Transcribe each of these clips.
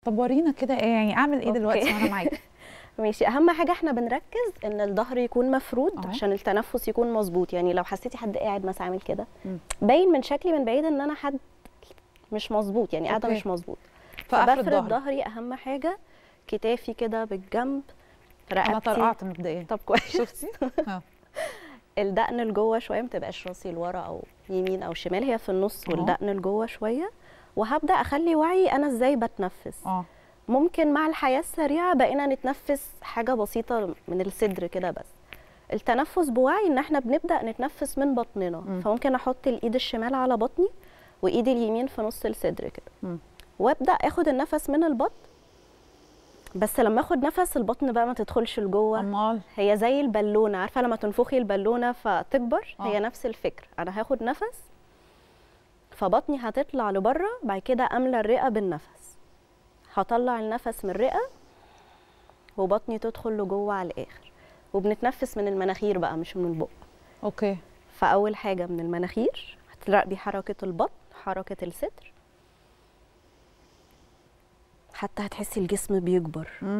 طب ورينا كده ايه يعني اعمل ايه أوكي. دلوقتي وانا معاكي ماشي اهم حاجه احنا بنركز ان الظهر يكون مفرود أهو. عشان التنفس يكون مظبوط يعني لو حسيتي حد قاعد مثلا عامل كده مم. باين من شكلي من بعيد ان انا حد مش مظبوط يعني قاعده أوكي. مش مظبوط فافرد فبفرد ظهري ظهري اهم حاجه كتافي كده بالجنب انا رقبتي طرقعت مبدئيا طب كويس شفتي اه الدقن لجوه شويه ما تبقاش راسي لورا او يمين او شمال هي في النص أهو. والدقن لجوه شويه وهبدا اخلي وعي انا ازاي بتنفس اه ممكن مع الحياه السريعه بقينا نتنفس حاجه بسيطه من الصدر كده بس التنفس بوعي ان احنا بنبدا نتنفس من بطننا مم. فممكن احط الايد الشمال على بطني وايدي اليمين في نص الصدر كده مم. وابدا اخد النفس من البطن بس لما اخد نفس البطن بقى ما تدخلش لجوه امال هي زي البالونه عارفه لما تنفخي البالونه فتكبر آه. هي نفس الفكره انا هاخد نفس فبطني هتطلع لبره بعد كده املى الرئه بالنفس هطلع النفس من الرئه وبطني تدخل لجوه على الاخر وبنتنفس من المناخير بقى مش من البق اوكي فاول حاجه من المناخير هتراقبي حركه البطن حركه الصدر حتى هتحسي الجسم بيكبر امم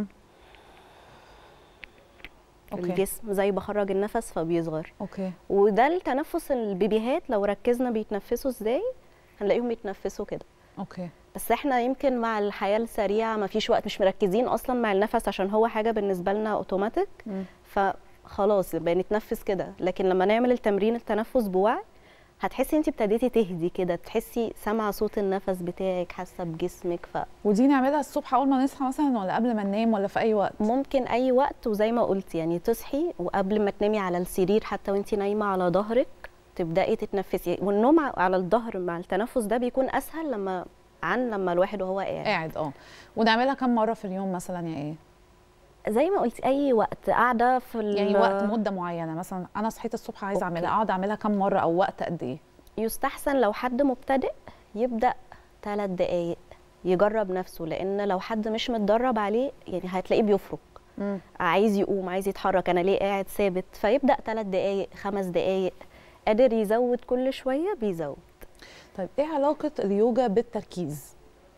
اوكي الجسم زي بخرج النفس فبيصغر اوكي وده التنفس البيبيهات لو ركزنا بيتنفسوا ازاي هنلاقيهم بيتنفسوا كده اوكي بس احنا يمكن مع الحياه السريعه ما فيش وقت مش مركزين اصلا مع النفس عشان هو حاجه بالنسبه لنا اوتوماتيك مم. فخلاص بنتنفس كده لكن لما نعمل التمرين التنفس بوعي هتحسي انت ابتديتي تهدي كده تحسي سامعه صوت النفس بتاعك حاسه بجسمك ف ودي نعملها الصبح اول ما نصحى مثلا ولا قبل ما ننام ولا في اي وقت ممكن اي وقت وزي ما قلت يعني تصحي وقبل ما تنامي على السرير حتى وانت نايمه على ظهرك تبداي تتنفسي والنوم ع- على الظهر مع التنفس ده بيكون اسهل لما عن لما الواحد وهو قاعد قاعد اه ونعملها كم مره في اليوم مثلا يا ايه زي ما قلت اي وقت قاعده في ال- يعني وقت مده معينه مثلا انا صحيت الصبح عايزه أوكي. اعملها اقعد اعملها كم مره او وقت قد ايه يستحسن لو حد مبتدئ يبدا ثلاث دقايق يجرب نفسه لان لو حد مش متدرب عليه يعني هتلاقيه بيفرك مم. عايز يقوم عايز يتحرك انا ليه قاعد ثابت فيبدا ثلاث دقايق خمس دقايق قادر يزود كل شويه بيزود طيب ايه علاقه اليوجا بالتركيز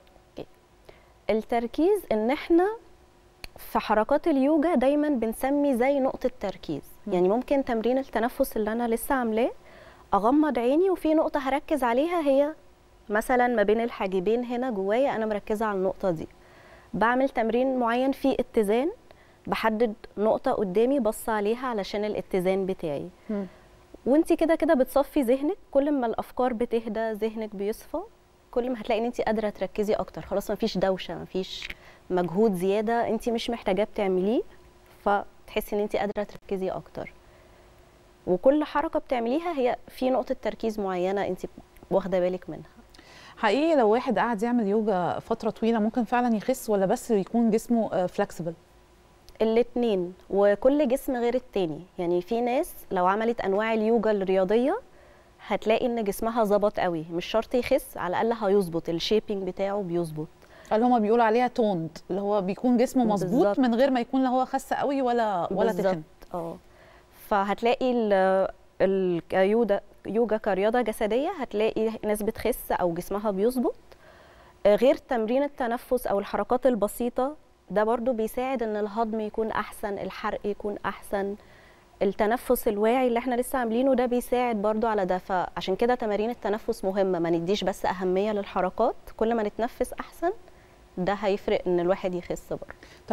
التركيز ان احنا في حركات اليوجا دايما بنسمي زي نقطه تركيز مم. يعني ممكن تمرين التنفس اللي انا لسه عاملاه اغمض عيني وفي نقطه هركز عليها هي مثلا ما بين الحاجبين هنا جوايا انا مركزه على النقطه دي بعمل تمرين معين فيه اتزان بحدد نقطه قدامي بص عليها علشان الاتزان بتاعي مم. وانت كده كده بتصفي ذهنك كل ما الافكار بتهدى ذهنك بيصفى كل ما هتلاقي ان انت قادره تركزي اكتر خلاص مفيش دوشه مفيش مجهود زياده انت مش محتاجاه بتعمليه فتحسي ان انت قادره تركزي اكتر وكل حركه بتعمليها هي في نقطه تركيز معينه انت واخده بالك منها حقيقي لو واحد قاعد يعمل يوجا فتره طويله ممكن فعلا يخس ولا بس يكون جسمه فلكسبل الاتنين وكل جسم غير التاني يعني في ناس لو عملت انواع اليوجا الرياضيه هتلاقي ان جسمها ظبط قوي مش شرط يخس على الاقل هيظبط الشيبنج بتاعه بيظبط اللي هما بيقولوا عليها توند اللي هو بيكون جسمه مظبوط بالظبط. من غير ما يكون لا هو خس قوي ولا ولا بالظبط. تخن اه فهتلاقي ال- اليوجا يوجا كرياضه جسديه هتلاقي ناس بتخس او جسمها بيظبط آه، غير تمرين التنفس او الحركات البسيطه ده برضو بيساعد ان الهضم يكون احسن الحرق يكون احسن التنفس الواعي اللي احنا لسه عاملينه ده بيساعد برضو على ده فعشان كده تمارين التنفس مهمه ما نديش بس اهميه للحركات كل ما نتنفس احسن ده هيفرق ان الواحد يخس برضه